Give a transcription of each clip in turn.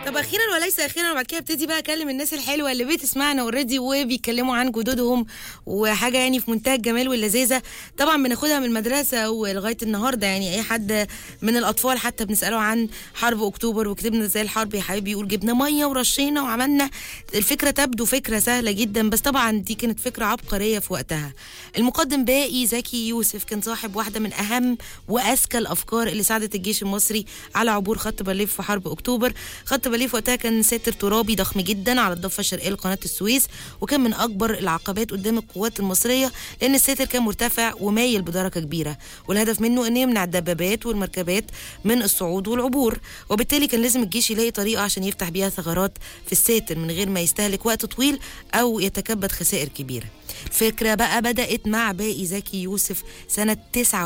طب اخيرا وليس اخيرا وبعد كده ابتدي بقى اكلم الناس الحلوه اللي بتسمعنا اوريدي وبيتكلموا عن جدودهم وحاجه يعني في منتهى الجمال واللذاذه طبعا بناخدها من المدرسه ولغايه النهارده يعني اي حد من الاطفال حتى بنساله عن حرب اكتوبر وكتبنا ازاي الحرب يا حبيبي يقول جبنا ميه ورشينا وعملنا الفكره تبدو فكره سهله جدا بس طبعا دي كانت فكره عبقريه في وقتها المقدم باقي زكي يوسف كان صاحب واحده من اهم واذكى الافكار اللي ساعدت الجيش المصري على عبور خط بارليف في حرب اكتوبر خط بارليف وقتها كان ساتر ترابي ضخم جدا على الضفه الشرقيه لقناه السويس وكان من اكبر العقبات قدام القوات المصريه لان الساتر كان مرتفع ومايل بدرجه كبيره والهدف منه ان يمنع الدبابات والمركبات من الصعود والعبور وبالتالي كان لازم الجيش يلاقي طريقه عشان يفتح بيها ثغرات في الساتر من غير ما يستهلك وقت طويل او يتكبد خسائر كبيره الفكرة بقى بدأت مع باقي زكي يوسف سنة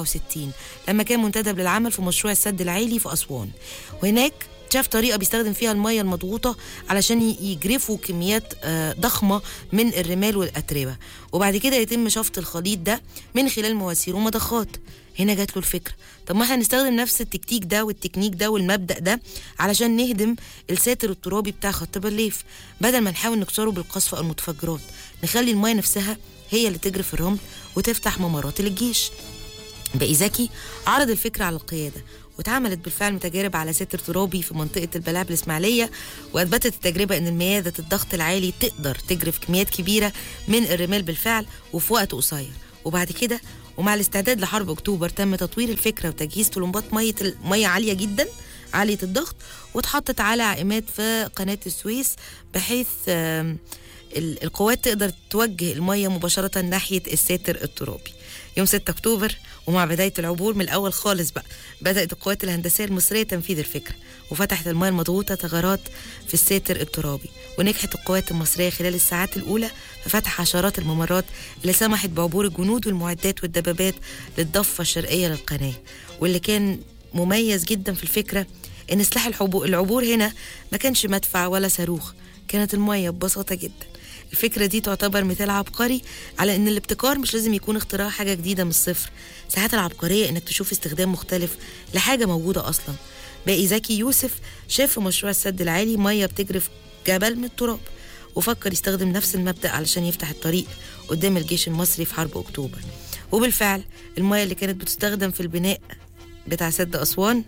69 لما كان منتدب للعمل في مشروع السد العالي في أسوان وهناك شاف طريقة بيستخدم فيها المية المضغوطة علشان يجرفوا كميات آه، ضخمة من الرمال والأتربة وبعد كده يتم شفط الخليط ده من خلال مواسير ومضخات هنا جات له الفكرة طب ما احنا نستخدم نفس التكتيك ده والتكنيك ده والمبدأ ده علشان نهدم الساتر الترابي بتاع خط بارليف بدل ما نحاول نكسره بالقصف أو المتفجرات نخلي المية نفسها هي اللي تجري في الرمل وتفتح ممرات للجيش باقي زكي عرض الفكرة على القيادة واتعملت بالفعل تجارب على ساتر ترابي في منطقة البلاعب الإسماعيلية وأثبتت التجربة أن المياه ذات الضغط العالي تقدر تجرف كميات كبيرة من الرمال بالفعل وفي وقت قصير وبعد كده ومع الاستعداد لحرب أكتوبر تم تطوير الفكرة وتجهيز طلمبات مية مية عالية جدا عالية الضغط واتحطت على عائمات في قناة السويس بحيث آم، ال- القوات تقدر توجه المية مباشرة ناحية الساتر الترابي يوم 6 أكتوبر ومع بداية العبور من الأول خالص بقى بدأت القوات الهندسية المصرية تنفيذ الفكرة وفتحت المياه المضغوطة ثغرات في الساتر الترابي ونجحت القوات المصرية خلال الساعات الأولى في فتح عشرات الممرات اللي سمحت بعبور الجنود والمعدات والدبابات للضفة الشرقية للقناة واللي كان مميز جدا في الفكرة إن سلاح الحبو- العبور هنا ما كانش مدفع ولا صاروخ كانت المية ببساطة جدا الفكرة دي تعتبر مثال عبقري على ان الابتكار مش لازم يكون اختراع حاجة جديدة من الصفر ساعات العبقرية انك تشوف استخدام مختلف لحاجة موجودة اصلا باقي زكي يوسف شاف في مشروع السد العالي مية بتجرف جبل من التراب وفكر يستخدم نفس المبدأ علشان يفتح الطريق قدام الجيش المصري في حرب اكتوبر وبالفعل المية اللي كانت بتستخدم في البناء بتاع سد أسوان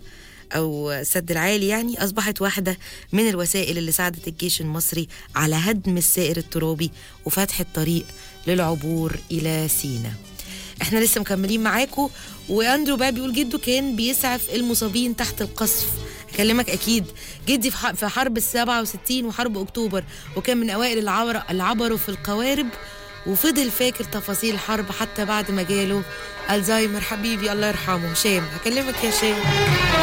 أو السد العالي يعني أصبحت واحدة من الوسائل اللي ساعدت الجيش المصري على هدم السائر الترابي وفتح الطريق للعبور إلى سينا احنا لسه مكملين معاكم واندرو بقى بيقول جده كان بيسعف المصابين تحت القصف اكلمك اكيد جدي في ح- في حرب ال 67 وحرب اكتوبر وكان من اوائل اللي عبر اللي عبروا في القوارب وفضل فاكر تفاصيل الحرب حتى بعد ما جاله الزهايمر حبيبي الله يرحمه هشام هكلمك يا هشام